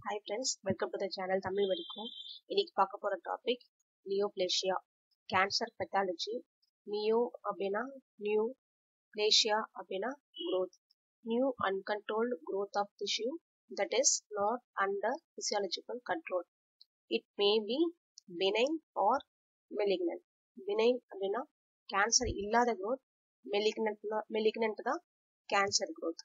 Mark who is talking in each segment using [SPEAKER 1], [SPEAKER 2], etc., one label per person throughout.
[SPEAKER 1] hi friends welcome to the channel Tamil வரைக்கும் இன்னைக்கு பார்க்க போகிற topic neoplasia cancer pathology neo அப்படின்னா நியூ பிளேஷியா அப்படின்னா growth new uncontrolled growth of tissue that is not under physiological control it may be benign or malignant benign அப்படின்னா cancer இல்லாத growth malignant malignant தான் cancer growth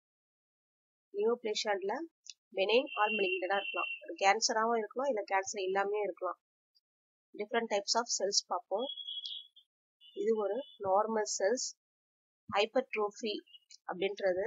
[SPEAKER 1] நியோப்ளேஷியால benign or மெலிக்னடாக இருக்கலாம் ஒரு கேன்சராகவும் இருக்கலாம் இல்லை கேன்சர் இல்லாமையும் இருக்கலாம் டிஃப்ரெண்ட் டைப்ஸ் ஆஃப் செல்ஸ் பார்ப்போம் இது ஒரு நார்மல் செல்ஸ் ஹைப்பர்ட்ரோஃபி அப்படின்றது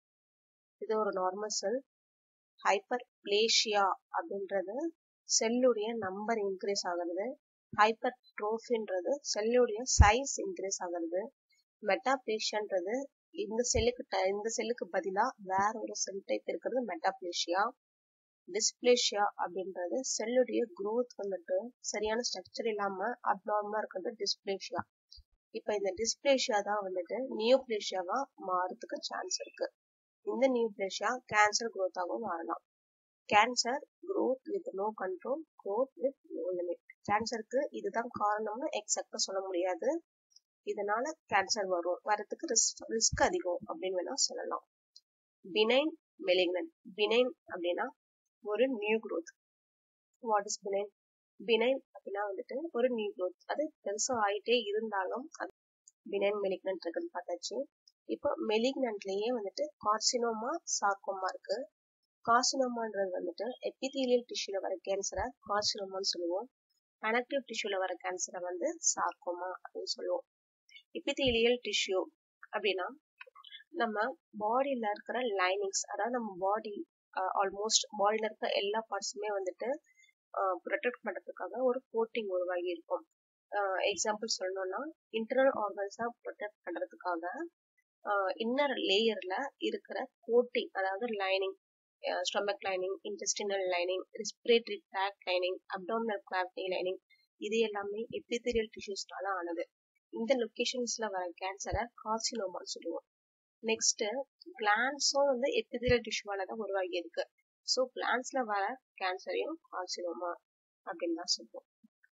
[SPEAKER 1] இது ஒரு நார்மல் செல் ஹைப்பர் பிளேஷியா அப்படின்றது செல்லுடைய நம்பர் இன்க்ரீஸ் ஆகுறது ஹைப்பர் ட்ரோஃபின்றது செல்லுடைய சைஸ் இன்க்ரீஸ் ஆகுறது மெட்டாப்ளேஷியான்றது இந்த செல்லுக்கு இந்த செல்லுக்கு பதிலா வேற ஒரு செல் டைப் இருக்கிறது மெட்டாப்ளேஷியா டிஸ்பிளேஷியா அப்படின்றது செல்லுடைய growth வந்துட்டு சரியான ஸ்ட்ரக்சர் இல்லாம அப்நார்மலா இருக்கிறது டிஸ்பிளேஷியா இப்ப இந்த டிஸ்பிளேஷியா தான் வந்துட்டு நியோப்ளேஷியாவா மாறதுக்கு சான்ஸ் இருக்கு இந்த நியோப்ளேஷியா கேன்சர் growth ஆகவும் மாறலாம் cancer growth with no control growth with no limit கேன்சருக்கு இதுதான் காரணம்னு எக்ஸாக்டா சொல்ல முடியாது இதனால கேன்சர் வரும் வரதுக்கு ரிஸ்க் ரிஸ்க் அதிகம் அப்படின்னு வேணா சொல்லலாம் பினைன் மெலிக்னன் பினைன் அப்படின்னா ஒரு new growth what is benign benign அப்படின்னா வந்துட்டு ஒரு நியூ growth அது பெருசா ஆயிட்டே இருந்தாலும் அது பினைன் மெலிக்னன்ட் இருக்குன்னு பார்த்தாச்சு இப்போ மெலிக்னன்ட்லயே வந்துட்டு கார்சினோமா சார்கோமா இருக்கு கார்சினோமான்றது வந்துட்டு எபிதீலியல் டிஷ்யூல வர கேன்சரை கார்சினோமான்னு சொல்லுவோம் கனெக்டிவ் டிஷ்யூல வர கேன்சரை வந்து சார்கோமா அப்படின்னு சொல்லுவோம் எபிதீலியல் டிஷ்யூ அப்படின்னா நம்ம பாடியில இருக்கிற லைனிங்ஸ் அதாவது நம்ம பாடி ஆல்மோஸ்ட் பாடியில இருக்க எல்லா பார்ட்ஸுமே வந்துட்டு ப்ரொடெக்ட் பண்றதுக்காக ஒரு கோட்டிங் உருவாகி இருக்கும் எக்ஸாம்பிள் சொல்லணும்னா இன்டர்னல் ஆர்கன்ஸா ப்ரொடெக்ட் பண்றதுக்காக இன்னர் லேயர்ல இருக்கிற கோட்டிங் அதாவது lining stomach lining intestinal lining respiratory tract lining abdominal cavity lining இது எல்லாமே எபிதீரியல் டிஷ்யூஸ்னால ஆனது இந்த லொக்கேஷன்ஸ்ல வர கேன்சரை கார்சினோமான்னு சொல்லுவோம் நெக்ஸ்ட் பிளான்ஸும் வந்து எபிதீரியல் டிஷ்யூவால தான் உருவாகி இருக்கு ஸோ பிளான்ஸ்ல வர கேன்சரையும் கார்சினோமா அப்படின்னு தான் சொல்லுவோம்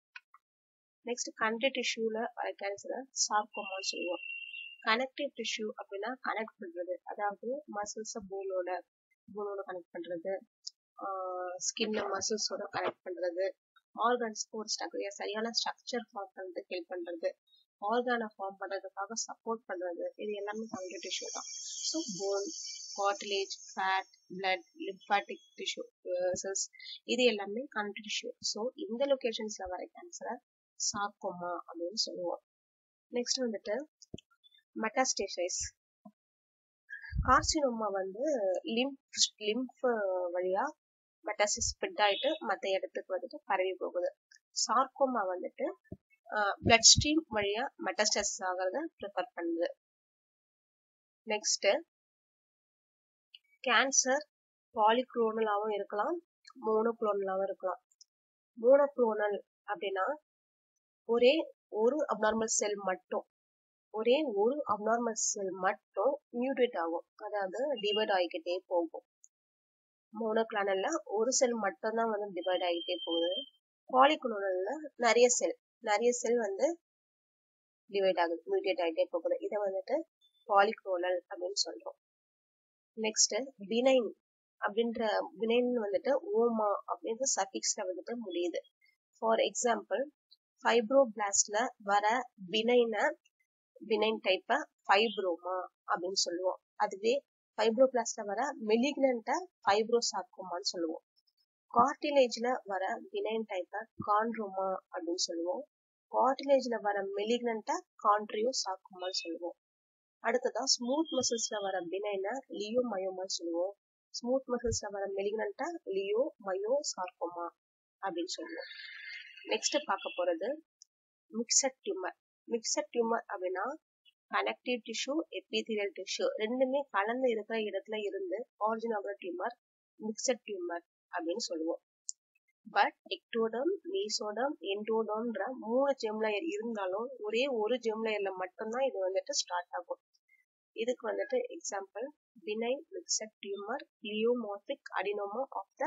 [SPEAKER 1] நெக்ஸ்ட் கனெக்டிவ் டிஷ்யூல வர கேன்சரை சார்கோமான்னு சொல்லுவோம் கனெக்டிவ் டிஷ்யூ அப்படின்னா கனெக்ட் பண்றது அதாவது மசில்ஸை போனோட போனோட கனெக்ட் பண்றது ஸ்கின்ன மசில்ஸோட கனெக்ட் பண்றது ஆர்கன்ஸ்க்கு ஒரு ஸ்ட்ரக்சர் சரியான ஸ்ட்ரக்சர் ஃபார்ம் பண்றதுக்கு ஹெல்ப் பண்றது ஆர்கானை ஃபார்ம் பண்றதுக்காக சப்போர்ட் பண்றது இது எல்லாமே கனெக்டிவ் டிஷ்யூ தான் so bone cartilage fat blood lymphatic tissue cells இது எல்லாமே கனெக்டிவ் டிஷ்யூ ஸோ இந்த லொக்கேஷன்ஸ்ல வர கேன்சரை சார்கோமா அப்படின்னு சொல்லுவோம் நெக்ஸ்ட் வந்துட்டு மெட்டாஸ்டேசைஸ் கார்சினோமா வந்து லிம்ப் லிம்ப் வழியா மெட்டாசிஸ் ஸ்ப்ரெட் ஆயிட்டு மற்ற இடத்துக்கு வந்துட்டு பரவி போகுது சார்கோமா வந்துட்டு பிளட் ஸ்ட்ரீம் வழியா மெட்டாஸ்டாசிஸ் ஆகிறத ப்ரிஃபர் பண்ணுது நெக்ஸ்ட் கேன்சர் பாலிக்ளோனலாகவும் இருக்கலாம் மோனோக்ளோனலாகவும் இருக்கலாம் மோனோக்ளோனல் அப்படின்னா ஒரே ஒரு அப்நார்மல் செல் மட்டும் ஒரே ஒரு அப்நார்மல் செல் மட்டும் மியூட்டேட் ஆகும் அதாவது டிவைட் ஆகிக்கிட்டே போகும் மோனோக்ளானல்ல ஒரு செல் மட்டும் தான் வந்து டிவைட் ஆகிட்டே போகுது பாலிகுலோனல்ல நிறைய செல் நிறைய செல் வந்து டிவைட் ஆகுது மியூட்டேட் ஆகிட்டே போகுது இதை வந்துட்டு பாலிகுலோனல் அப்படின்னு சொல்றோம் நெக்ஸ்ட் பினைன் அப்படின்ற பினைன் வந்துட்டு ஓமா அப்படின்ற சஃபிக்ஸ்ல வந்துட்டு முடியுது ஃபார் எக்ஸாம்பிள் ஃபைப்ரோபிளாஸ்ட்ல வர பினைன பினைன் டைப்ப ஃபைப்ரோமா அப்படின்னு சொல்லுவோம் அதுவே ஃபைப்ரோபிளாஸ்ட்ல வர மெலிக்னண்ட ஃபைப்ரோசார்கோமான்னு சொல்லுவோம் கார்டிலேஜ்ல வர பினைன் டைப்ப கான்ட்ரோமா அப்படின்னு சொல்லுவோம் கார்டிலேஜ்ல வர மெலிக்னண்ட கான்ட்ரியோ சார்கோமான்னு சொல்லுவோம் அடுத்ததா ஸ்மூத் மசில்ஸ்ல வர பினைன லியோ மயோமான்னு சொல்லுவோம் ஸ்மூத் மசில்ஸ்ல வர மெலிக்னண்ட லியோ மயோ சார்கோமா அப்படின்னு சொல்லுவோம் நெக்ஸ்ட் பார்க்க போறது மிக்சட் டியூமர் மிக்சட் டியூமர் அப்படின்னா கனெக்டிவ் டிஷ்யூ எபிதீரியல் டிஷ்யூ ரெண்டுமே கலந்து இருக்கிற இடத்துல இருந்து ஆரிஜின் ஆகிற டியூமர் மிக்சட் டியூமர் அப்படின்னு சொல்லுவோம் பட் எக்டோடம் மீசோடம் என்டோடம்ன்ற மூணு ஜெம் லேயர் இருந்தாலும் ஒரே ஒரு ஜெம் லேயர்ல மட்டும்தான் இது வந்துட்டு ஸ்டார்ட் ஆகும் இதுக்கு வந்துட்டு example benign mixed tumor pleomorphic adenoma of the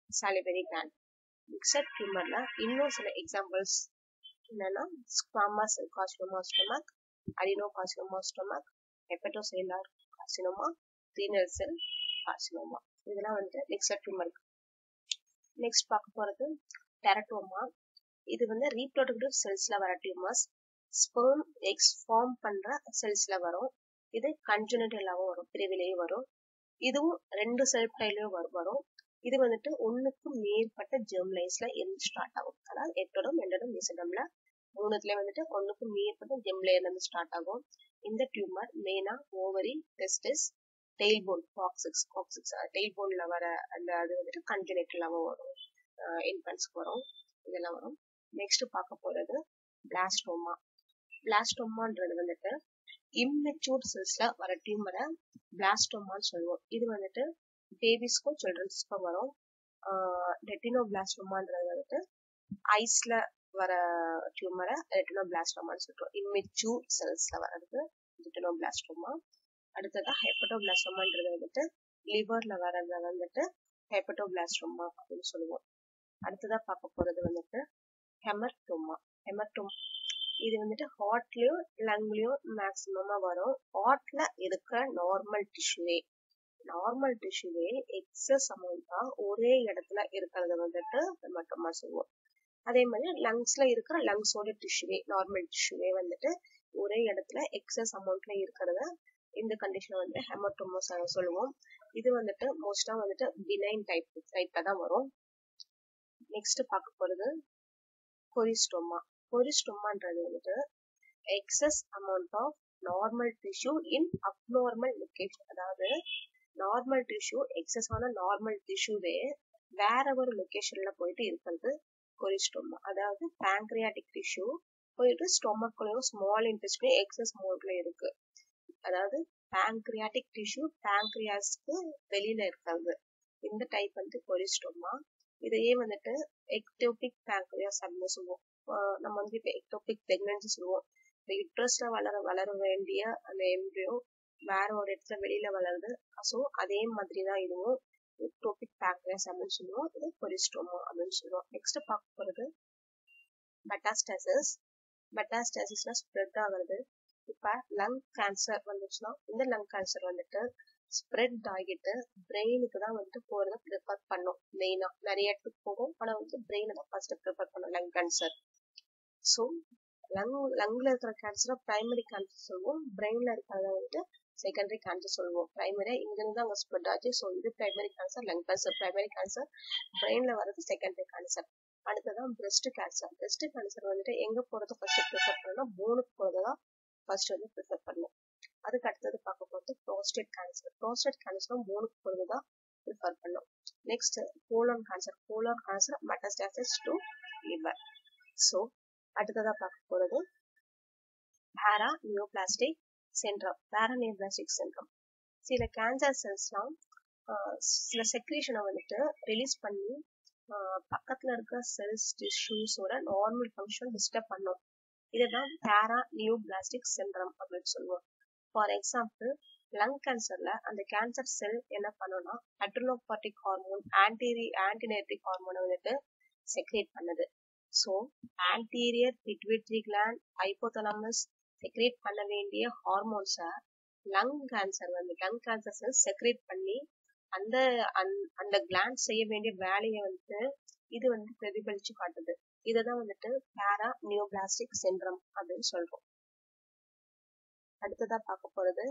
[SPEAKER 1] salivary gland mixed டியூமர்ல இன்னும் சில எக்ஸாம்பிள்ஸ் என்னன்னா squamous cell carcinoma stomach adenocarcinoma stomach hepatocellular carcinoma renal cell carcinoma இதெல்லாம் வந்து மிக்சட் டியூமர் நெக்ஸ்ட் பார்க்க போறது டெரட்டோமா இது வந்து ரீப்ரொடக்டிவ் செல்ஸ்ல வர டியூமர்ஸ் ஸ்பெர்ம் எக்ஸ் ஃபார்ம் பண்ற செல்ஸ்ல வரும் இது கன்ஜெனிட்டலாவும் வரும் பிரிவிலையும் வரும் இதுவும் ரெண்டு செல் டைலையும் வரும் இது வந்துட்டு ஒண்ணுக்கு மேற்பட்ட ஜெர்ம் லைன்ஸ்ல இருந்து ஸ்டார்ட் ஆகும் அதாவது எட்டோடம் எண்டோடம் மிசடம்ல மூணுத்துல வந்துட்டு ஒண்ணுக்கு மேற்பட்ட ஜெம் லேயர்ல இருந்து ஸ்டார்ட் ஆகும் இந்த டியூமர் மெயினா ovary testis tail bone coccyx coccyx tail போன்ல வர அந்த அது வந்துட்டு கன்ஜெனிட்டலாவும் வரும் இன்ஃபன்ஸ்க்கு வரும் இதெல்லாம் வரும் நெக்ஸ்ட் பார்க்க போறது பிளாஸ்டோமா பிளாஸ்டோமான்றது வந்துட்டு இம்மெச்சூர் செல்ஸ்ல வர டியூமரை பிளாஸ்டோமான்னு சொல்லுவோம் இது வந்துட்டு பேபிஸ்க்கும் சில்ட்ரன்ஸ்க்கும் வரும் ரெட்டினோ பிளாஸ்டோமான்றது வந்துட்டு ஐஸ்ல வர டியூமரை ரெட்டினோ பிளாஸ்டோமான்னு சொல்றோம் இம்மெச்சூர் செல்ஸ்ல வர்றது ரெட்டினோ பிளாஸ்டோமா அடுத்ததா ஹெப்படோ பிளாஸ்டோமான்றது வந்துட்டு லிவர்ல வர்றத வந்துட்டு ஹெப்படோ பிளாஸ்டோமா அப்படின்னு சொல்லுவோம் அடுத்ததா பார்க்க போறது வந்துட்டு ஹெமர்டோமா ஹெமர்டோமா இது வந்துட்டு ஹார்ட்லயும் லங்லயும் மேக்சிமமா வரும் ஹார்ட்ல இருக்க நார்மல் டிஷ்யூவே நார்மல் டிஷ்யூவே எக்ஸஸ் அமௌண்டா ஒரே இடத்துல இருக்கிறத வந்துட்டு ஹெமட்டோமா சொல்லுவோம் அதே மாதிரி லங்ஸ்ல இருக்கிற லங்ஸோட டிஷ்யூவே நார்மல் டிஷ்யூவே வந்துட்டு ஒரே இடத்துல எக்ஸஸ் அமௌண்ட்ல இருக்கிறத இந்த கண்டிஷன் வந்து ஹெமட்டோமோஸ் சொல்லுவோம் இது வந்துட்டு மோஸ்டா வந்துட்டு பினைன் டைப் டைப்ல தான் வரும் நெக்ஸ்ட் பார்க்க போறது கொரிஸ்டோமா கொரிஸ்டோமான்றது வந்துட்டு excess amount of normal tissue in abnormal location அதாவது நார்மல் டிஷ்யூ எக்ஸஸ் ஆன நார்மல் டிஷ்யூவே வேற ஒரு லொகேஷன்ல போயிட்டு இருக்கிறது கொரிஸ்டோமா அதாவது பேங்க்ரியாட்டிக் டிஷ்யூ போயிட்டு ஸ்டொமக்குள்ளயும் ஸ்மால் இன்டெஸ்ட்லயும் எக்ஸஸ் அமௌண்ட்ல இருக்கு அதாவது பேங்க்ரியாட்டிக் டிஷ்யூ பேங்க்ரியாஸ்க்கு வெளியில இருக்கிறது இந்த டைப் வந்து கொரிஸ்டோமா இதையே வந்துட்டு எக்டோபிக் பேங்க்ரியாஸ் அப்படின்னு சொல்லுவோம் நம்ம வந்து இப்ப எக்டோபிக் பிரெக்னன்சி சொல்லுவோம் இப்ப யுட்ரஸ்ல வளர வளர வேண்டிய அந்த எம்ப்ரியோ வேற ஒரு இடத்துல வெளியில வளருது ஸோ அதே மாதிரி தான் இதுவும் எக்டோபிக் பேங்க்ரியாஸ் அப்படின்னு சொல்லுவோம் இது கொரிஸ்டோமா அப்படின்னு சொல்லுவோம் நெக்ஸ்ட் பார்க்க போறது மெட்டாஸ்டாசிஸ் மெட்டாஸ்டாசிஸ்னா ஸ்ப்ரெட் ஆகுறது இப்ப லங் கேன்சர் வந்துச்சுன்னா இந்த லங் கேன்சர் வந்துட்டு ஸ்ப்ரெட் ஆகிட்டு பிரெயினுக்கு தான் வந்துட்டு போறத ப்ரிஃபர் பண்ணும் மெயினா நிறைய இடத்துக்கு போகும் ஆனா வந்து பிரெயினை தான் ஃபர்ஸ்ட் ப்ரிஃபர் பண்ணும் லங் கேன்சர் ஸோ லங் லங்ல இருக்கிற கேன்சரை பிரைமரி கேன்சர் சொல்லுவோம் பிரெயின்ல இருக்கிறத வந்துட்டு செகண்டரி கேன்சர் சொல்லுவோம் பிரைமரியா இங்கிருந்து அங்க ஸ்ப்ரெட் ஆச்சு ஸோ இது primary cancer lung cancer primary cancer பிரெயின்ல வர்றது செகண்டரி கேன்சர் அடுத்ததான் பிரெஸ்ட் கேன்சர் பிரெஸ்ட் கேன்சர் வந்துட்டு எங்க போறது ஃபர்ஸ்ட் ப்ரிஃபர் பண்ணா போனுக்கு போறதுதான் ஃபர்ஸ்ட் வந்து ப்ரிஃபர் பண்ணும் அதுக்கு அடுத்தது பார்க்க போறது ப்ரோஸ்டேட் கேன்சர் ப்ரோஸ்டேட் கேன்சரும் போனுக்கு போறதுதான் ப்ரிஃபர் பண்ணும் next colon cancer colon cancer metastasis to liver so அடுத்ததா பார்க்க போறது பேரா நியோபிளாஸ்டிக் சென்ட்ரம் பேரா நியோபிளாஸ்டிக் சென்ட்ரம் சில கேன்சர் செல்ஸ்லாம் சில செக்ரேஷனை வந்துட்டு ரிலீஸ் பண்ணி பக்கத்துல இருக்க செல்ஸ் டிஷ்யூஸோட நார்மல் ஃபங்க்ஷன் டிஸ்டர்ப் பண்ணும் இதுதான் பேரா நியோபிளாஸ்டிக் சென்ட்ரம் அப்படின்னு சொல்லுவோம் ஃபார் எக்ஸாம்பிள் லங் கேன்சர்ல அந்த கேன்சர் செல் என்ன பண்ணும்னா அட்ரினோபாட்டிக் ஹார்மோன் ஆன்டீரி ஆன்டினேட்ரிக் ஹார்மோனை வந்துட்டு செக்ரேட் பண்ணுது so anterior pituitary gland hypothalamus secrete பண்ண வேண்டிய ஹார்மோன்ஸை லங் கேன்சர் வந்து லங் கேன்சர் செல் செக்ரேட் பண்ணி அந்த அந்த கிளாண்ட் செய்ய வேண்டிய வேலையை வந்து இது வந்து பிரதிபலிச்சு காட்டுது இததான் வந்துட்டு பேரா நியோபிளாஸ்டிக் சென்ட்ரம் அப்படின்னு சொல்றோம் அடுத்ததா பார்க்க போறது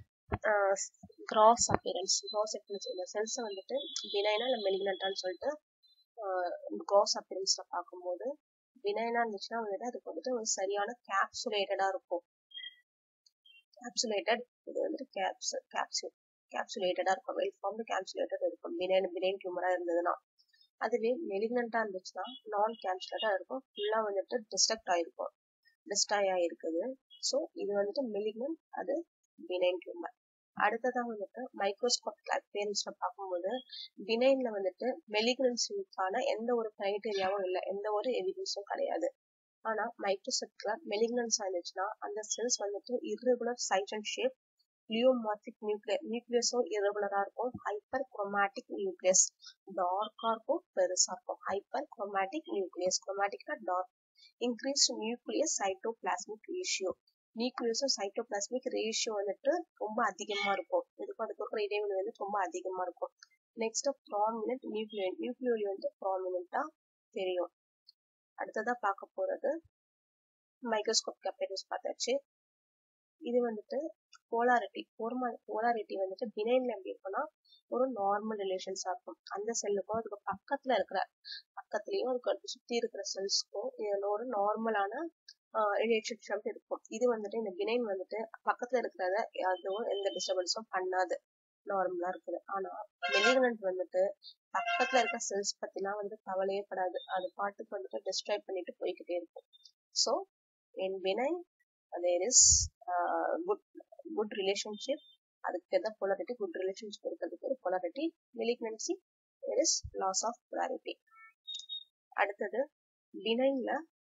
[SPEAKER 1] கிராஸ் அப்பியரன்ஸ் கிராஸ் அப்பியரன்ஸ் இந்த செல்ஸை வந்துட்டு பினைனா இல்லை மெலிக்னண்டான்னு சொல்லிட்டு கிராஸ் அப்பியரன்ஸ்ல பார்க்கும்போது பினைனா இருந்துச்சுன்னா வந்துட்டு அதுக்கு வந்துட்டு ஒரு சரியான கேப்சுலேட்டடா இருக்கும் கேப்சுலேட்டட் இது வந்துட்டு கேப்சு கேப்சூல் கேப்சுலேட்டடா இருக்கும் வெல் ஃபார்ம்டு கேப்சுலேட்டட் இருக்கும் பினைன் பினைன் டியூமரா இருந்ததுன்னா அதுவே மெலிக்னண்டா இருந்துச்சுன்னா நான் கேப்சுலேட்டா இருக்கும் ஃபுல்லா வந்துட்டு டிஸ்ட்ரக்ட் ஆயிருக்கும் டிஸ்டாய் ஆயிருக்குது ஸோ இது வந்துட்டு மெலிக்னன்ட் அது பினைன் டியூமர் அடுத்ததா வந்துட்டு மைக்ரோஸ்கோபிக் அப்பியரன்ஸ்ல பார்க்கும்போது பினைன்ல வந்துட்டு மெலிக்னன்சிக்கான எந்த ஒரு கிரைட்டீரியாவும் இல்லை எந்த ஒரு எவிடன்ஸும் கிடையாது ஆனா மைக்ரோசெப்ட்ல மெலிக்னன்ஸ் இருந்துச்சுன்னா அந்த செல்ஸ் வந்துட்டு irregular size and shape pleomorphic nuclear நியூக்ளியஸும் இரகுலரா இருக்கும் ஹைப்பர் குரோமேட்டிக் நியூக்ளியஸ் டார்க்கா இருக்கும் பெருசா இருக்கும் ஹைப்பர் குரோமேட்டிக் நியூக்ளியஸ் குரோமேட்டிக்னா dark increase nucleus cytoplasmic ratio நியூக்ளியஸும் சைட்டோபிளாஸ்மிக் ரேஷியோ வந்துட்டு ரொம்ப அதிகமா இருக்கும் இதுக்கும் அதுக்கு இருக்கிற இடைவெளி வந்து ரொம்ப அதிகமா இருக்கும் நெக்ஸ்ட் ப்ராமினன்ட் நியூக்ளியோ நியூக்ளியோலி வந்து ப்ராமினண்டா தெரியும் அடுத்ததா பார்க்க போறது மைக்ரோஸ்கோப் அப்பேரன்ஸ் பார்த்தாச்சு இது வந்துட்டு போலாரிட்டி போர்மா போலாரிட்டி வந்துட்டு பினைன்ல எப்படி இருக்கும்னா ஒரு நார்மல் ரிலேஷன்ஸா இருக்கும் அந்த செல்லுக்கும் அதுக்கு பக்கத்துல இருக்கிற பக்கத்துலயும் அதுக்கு அடுத்து சுத்தி இருக்கிற செல்ஸ்க்கும் இதுல ஒரு நார்மலான ரிலேஷன்ஷிப் இருக்கும் இது வந்துட்டு இந்த பினைன் வந்துட்டு பக்கத்துல இருக்கிறத அதுவும் எந்த டிஸ்டர்பன்ஸும் பண்ணாது நார்மலா இருக்குது ஆனா மெலிகனன்ட் வந்துட்டு பக்கத்துல இருக்க செல்ஸ் பத்திலாம் வந்து கவலையே படாது அது பாட்டுக்கு வந்துட்டு டிஸ்ட்ராய் பண்ணிட்டு போய்கிட்டே இருக்கும் so in benign there is good good relationship அதுக்கு எதாவது போலாரிட்டி குட் ரிலேஷன்ஷிப் இருக்கிறதுக்கு ஒரு polarity malignancy there is loss of polarity அடுத்தது பினைன்ல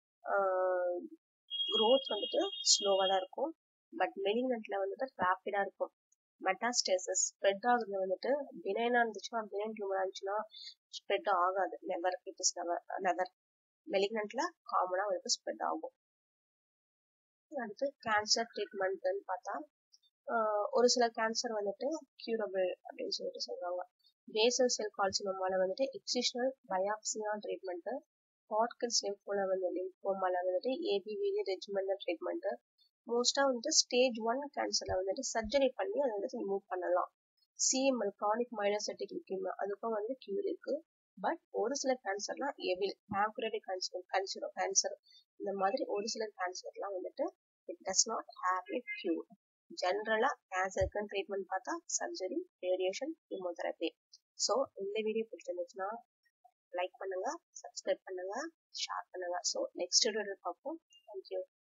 [SPEAKER 1] க்ரோத் வந்துட்டு ஸ்லோவாக தான் இருக்கும் பட் மெலிக்னன்ட்ல வந்துட்டு ரேப்பிடா இருக்கும் மெட்டாஸ்டேசஸ் ஸ்ப்ரெட் ஆகுறது வந்துட்டு பினைனா இருந்துச்சுன்னா பினைன் டியூமரா இருந்துச்சுன்னா ஸ்ப்ரெட் ஆகாது never it is never never மெலிக்னன்ட்ல காமனா வந்துட்டு ஸ்ப்ரெட் ஆகும் அடுத்து கேன்சர் ட்ரீட்மெண்ட்னு பார்த்தா ஒரு சில கேன்சர் வந்துட்டு கியூரபிள் அப்படின்னு சொல்லிட்டு சொல்றாங்க பேசல் செல் கால்சினோமால வந்துட்டு எக்ஸிஷனல் பயாப்சியா ட்ரீட்மெண்ட் ஹாட்கின்ஸ் லிம்போல வந்து லிம்போமால வந்துட்டு ஏபிவிடி ரெஜிமெண்டல் ட்ரீட்மெண்ட் மோஸ்டா வந்துட்டு ஸ்டேஜ் ஒன் கேன்சர்ல வந்துட்டு சர்ஜரி பண்ணி அதை வந்துட்டு ரிமூவ் பண்ணலாம் சிஎம்எல் க்ரானிக் மைனோசெட்டிக் லியூக்கிமியா அதுக்கும் வந்து கியூர் இருக்கு பட் ஒரு சில கேன்சர்லாம் எவில் பேங்க்ரேட்டிக் கேன்சர் கேன்சர் கேன்சர் இந்த மாதிரி ஒரு சில கேன்சர்லாம் வந்துட்டு it does not have it cure ஜென்ரலா கேன்சருக்கு ட்ரீட்மெண்ட் பார்த்தா சர்ஜரி ரேடியேஷன் கீமோதெரப்பி ஸோ இந்த வீடியோ பிடிச்சிருந்துச்சுன்னா லைக் பண்ணுங்க சப்ஸ்கிரைப் பண்ணுங்க ஷேர் பண்ணுங்க ஸோ நெக்ஸ்ட் வீடியோ பார்ப்போம் தேங்க்யூ